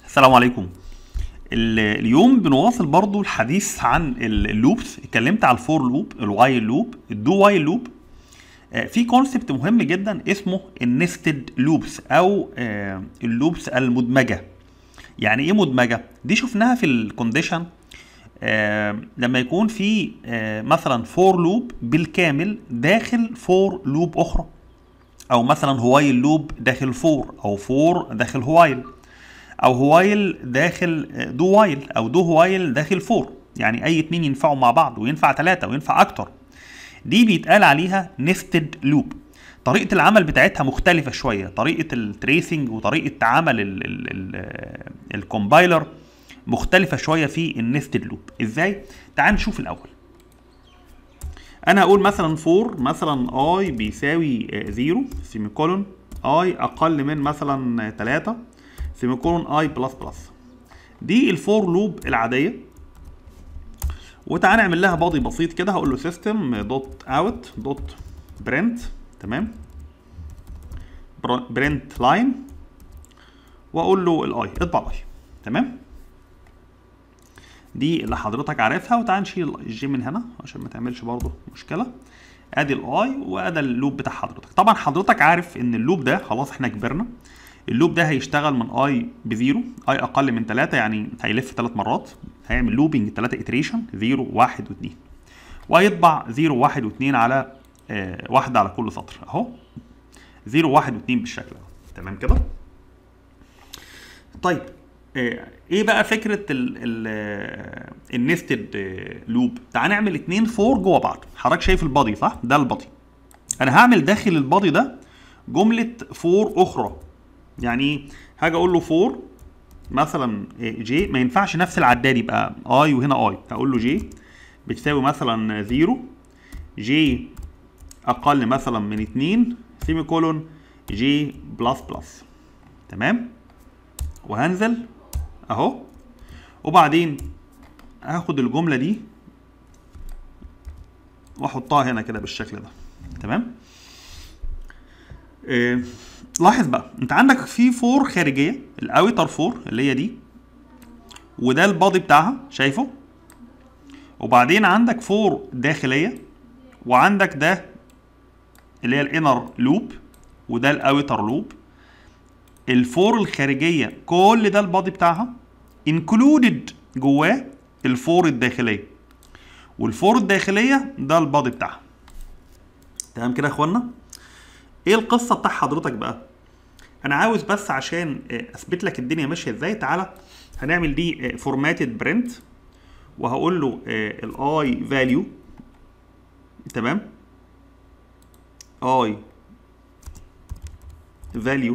السلام عليكم ال- اليوم بنواصل برضو الحديث عن ال- اللوبس اتكلمت على الفور لوب الوايل لوب الدو وايل لوب آه، في كونسبت مهم جدا اسمه النستد لوبس او آه، اللوبس المدمجه يعني ايه مدمجه دي شفناها في الكونديشن آه، لما يكون في آه، مثلا فور لوب بالكامل داخل فور لوب اخرى او مثلا هوايل لوب داخل فور او فور داخل هوايل او هوايل داخل دو وايل او دو هوايل داخل فور يعني اي اتنين ينفعوا مع بعض وينفع ثلاثة وينفع اكتر دي بيتقال عليها نستد لوب طريقة العمل بتاعتها مختلفة شوية طريقة التريسنج وطريقة عمل ال- ال- ال- الكومبايلر مختلفة شوية في النستد لوب ازاي؟ تعال نشوف الاول انا هقول مثلا 4 مثلا اي بيساوي 0 سيمي كولون اي اقل من مثلا 3 سيمي كولون اي بلس بلس دي الفور لوب العاديه وتعال نعمل لها بادي بسيط كده هقول له سيستم دوت اوت دوت برنت تمام برنت لاين واقول له الاي اطبع الاي تمام دي اللي حضرتك عارفها وتعال نشيل الجي من هنا عشان ما تعملش برضه مشكله ادي الاي وادي اللوب بتاع حضرتك طبعا حضرتك عارف ان اللوب ده خلاص احنا كبرنا اللوب ده هيشتغل من اي بزيرو اي اقل من 3 يعني هيلف ثلاث مرات هيعمل لوبنج 3 اتريشن 0 1 و2 وهيطبع 0 1 و2 على آه واحده على كل سطر اهو 0 1 و2 بالشكل ده تمام كده طيب آه، ايه بقى فكره النستد لوب تعال نعمل اتنين فور جوه بعض حضرتك شايف البادي صح ده البادي انا هعمل داخل البادي ده جمله فور اخرى يعني ايه هاجي اقول له فور مثلا جي ما ينفعش نفس العداد يبقى اي وهنا اي هقول له جي بتساوي مثلا زيرو جي اقل مثلا من اتنين سيمي كولون جي بلس بلس تمام وهنزل اهو وبعدين هاخد الجمله دي واحطها هنا كده بالشكل ده تمام إيه لاحظ بقى انت عندك في فور خارجيه الاوتر فور اللي هي دي وده البادي بتاعها شايفه وبعدين عندك فور داخليه وعندك ده اللي هي الانر لوب وده الاوتر لوب الفور الخارجيه كل ده البادي بتاعها انكلودد جواه الفور الداخليه والفور الداخليه ده البادي بتاعها تمام كده يا اخوانا ايه القصه بتاع حضرتك بقى انا عاوز بس عشان آه، اثبت لك الدنيا ماشيه ازاي تعالى هنعمل دي فورماتد برنت وهقول له الاي فاليو تمام اي فاليو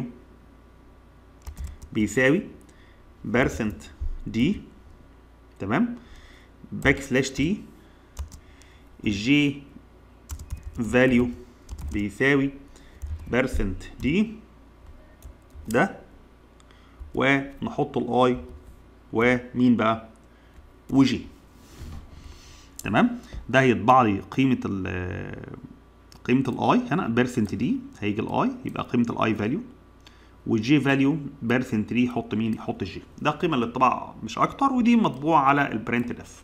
بيساوي بيرسنت دي تمام باك سلاش تي الجي فاليو بيساوي بيرسنت دي ده ونحط الاي ومين بقى وجي تمام ده هيطبع لي قيمه ال قيمه الاي هنا بيرسنت دي هيجي الاي يبقى قيمه الاي فاليو والجي فاليو بيرسنت دي يحط مين يحط الجي ده القيمه اللي الطباعه مش اكتر ودي مطبوعه على البرنت ديف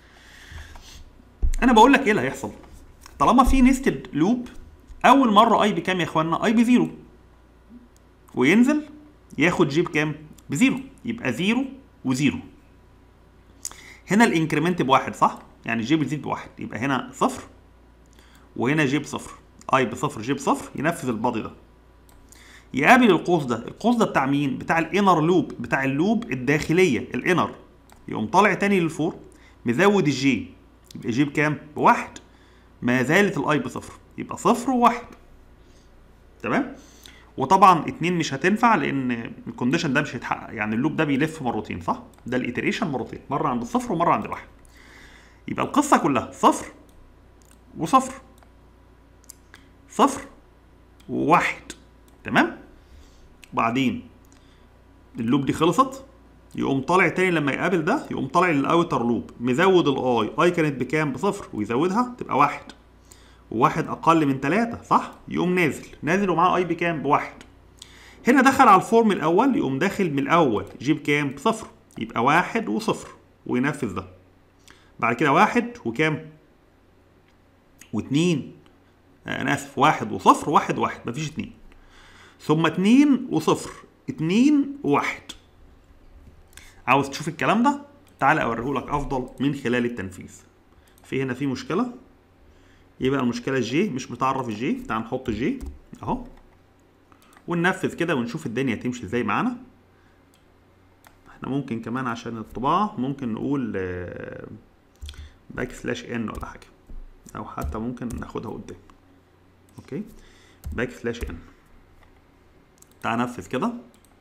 انا بقول لك ايه اللي هيحصل طالما في نستد لوب اول مره اي بكام يا اخوانا اي بزيرو وينزل ياخد جي بكام بزيرو يبقى زيرو وزيرو هنا الانكريمنت بواحد صح يعني جي بتزيد بواحد يبقى هنا صفر وهنا جي بصفر اي بصفر جي بصفر ينفذ البادي ده يقابل القوس ده القوس ده بتاع مين بتاع الانر لوب بتاع اللوب الداخليه الانر يقوم طالع تاني للفور مزود الجي يبقى جي بكام بواحد ما زالت الاي بصفر يبقى صفر وواحد تمام وطبعا اتنين مش هتنفع لان الكونديشن ده مش هيتحقق يعني اللوب ده بيلف مرتين صح ده الاتريشن مرتين مره عند الصفر ومره عند الواحد يبقى القصه كلها صفر وصفر صفر وواحد تمام بعدين اللوب دي خلصت يقوم طالع تاني لما يقابل ده يقوم طالع للاوتر لوب مزود الاي اي كانت بكام بصفر ويزودها تبقى واحد وواحد اقل من ثلاثة صح يقوم نازل نازل ومعاه اي بكام بواحد هنا دخل على الفورم الاول يقوم داخل من الاول يجيب كام صفر يبقى واحد وصفر وينفذ ده بعد كده واحد وكام واتنين آه، انا اسف واحد وصفر واحد واحد مفيش اتنين ثم اتنين وصفر اتنين وواحد عاوز تشوف الكلام ده تعالى اوريهولك افضل من خلال التنفيذ في هنا في مشكله يبقى المشكله الجي مش متعرف الجي تعال نحط جي اهو وننفذ كده ونشوف الدنيا تمشي ازاي معانا احنا ممكن كمان عشان الطباعه ممكن نقول باك سلاش ان ولا حاجه او حتى ممكن ناخدها قدام اوكي باك سلاش ان تعال نفذ كده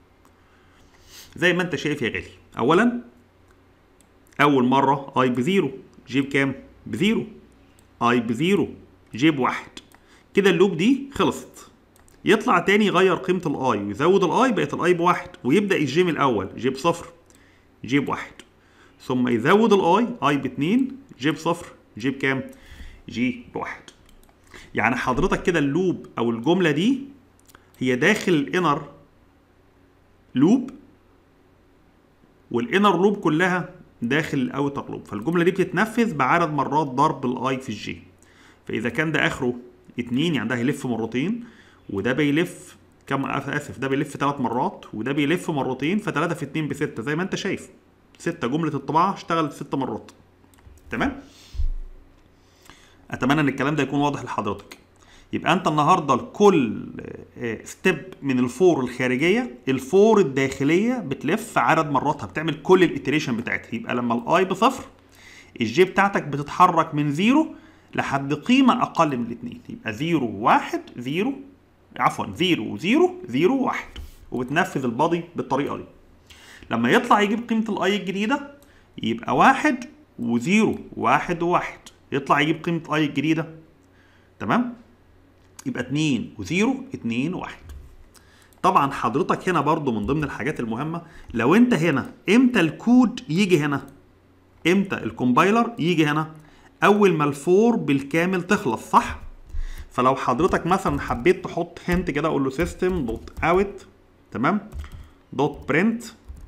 زي ما انت شايف يا غالي اولا اول مره اي بزيرو جيب كام بزيرو اي بزيرو جيب واحد كده اللوب دي خلصت يطلع تاني يغير قيمة الاي ويزود الاي بقت الاي بواحد ويبدأ الجيم الاول جيب صفر جيب واحد ثم يزود الاي اي باتنين جيب صفر جيب كام جي بواحد يعني حضرتك كده اللوب او الجملة دي هي داخل الانر لوب والانر لوب كلها داخل الاوتر لوب فالجمله دي بتتنفذ بعدد مرات ضرب الاي في الجي فاذا كان ده اخره اتنين يعني ده هيلف مرتين وده بيلف كم اسف ده بيلف ثلاث مرات وده بيلف مرتين فتلاتة في اتنين بستة زي ما انت شايف ستة جملة الطباعة اشتغلت ست مرات تمام اتمنى ان الكلام ده يكون واضح لحضرتك يبقى انت النهارده لكل ستيب من الفور الخارجيه الفور الداخليه بتلف عدد مراتها بتعمل كل الاتريشن بتاعتها يبقى لما الاي بصفر الجي بتاعتك بتتحرك من زيرو لحد قيمه اقل من الاثنين يبقى زيرو واحد زيرو عفوا زيرو زيرو زيرو واحد وبتنفذ البادي بالطريقه دي لما يطلع يجيب قيمه الاي الجديده يبقى واحد وزيرو واحد وواحد يطلع يجيب قيمه اي الجديده تمام يبقى 2 و0 2 و1 طبعا حضرتك هنا برضو من ضمن الحاجات المهمه لو انت هنا امتى الكود يجي هنا امتى الكومبايلر يجي هنا اول ما الفور بالكامل تخلص صح فلو حضرتك مثلا حبيت تحط هنت كده اقول له سيستم دوت اوت تمام دوت برنت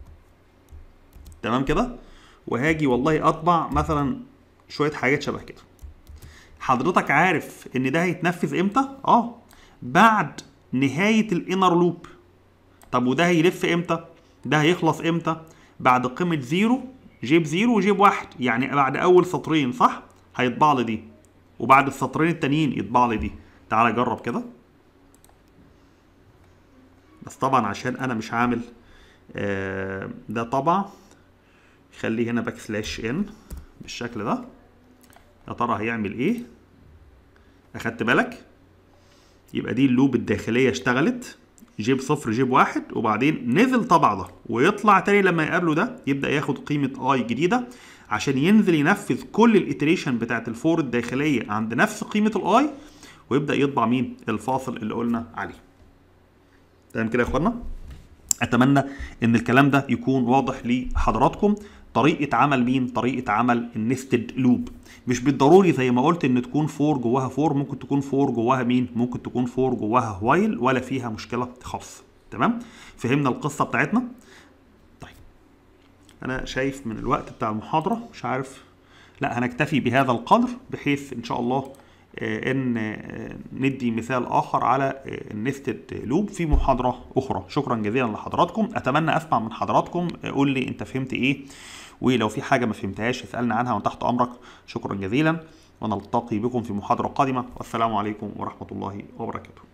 تمام كده وهاجي والله اطبع مثلا شويه حاجات شبه كده حضرتك عارف ان ده هيتنفذ امتى اه بعد نهايه الانر لوب طب وده هيلف امتى ده هيخلص امتى بعد قيمه زيرو جيب زيرو وجيب واحد يعني بعد اول سطرين صح هيطبع لي دي وبعد السطرين التانيين يطبع لي دي تعالى جرب كده بس طبعا عشان انا مش عامل آه ده طبع خليه هنا باك سلاش ان بالشكل ده يا ترى هيعمل ايه اخدت بالك يبقى دي اللوب الداخليه اشتغلت جيب صفر جيب واحد وبعدين نزل طبع ده ويطلع تاني لما يقابله ده يبدا ياخد قيمه اي جديده عشان ينزل ينفذ كل الاتريشن بتاعت الفور الداخليه عند نفس قيمه الاي ويبدا يطبع مين الفاصل اللي قلنا عليه تمام كده يا اخوانا اتمنى ان الكلام ده يكون واضح لحضراتكم طريقه عمل مين طريقه عمل النستد لوب مش بالضروري زي ما قلت ان تكون فور جواها فور ممكن تكون فور جواها مين ممكن تكون فور جواها وايل ولا فيها مشكله خالص تمام فهمنا القصه بتاعتنا طيب انا شايف من الوقت بتاع المحاضره مش عارف لا هنكتفي بهذا القدر بحيث ان شاء الله ان ندي مثال اخر على النستد لوب في محاضره اخرى شكرا جزيلا لحضراتكم اتمنى اسمع من حضراتكم قول لي انت فهمت ايه ولو في حاجه ما فهمتهاش اسالنا عنها وتحت امرك شكرا جزيلا ونلتقي بكم في محاضره قادمه والسلام عليكم ورحمه الله وبركاته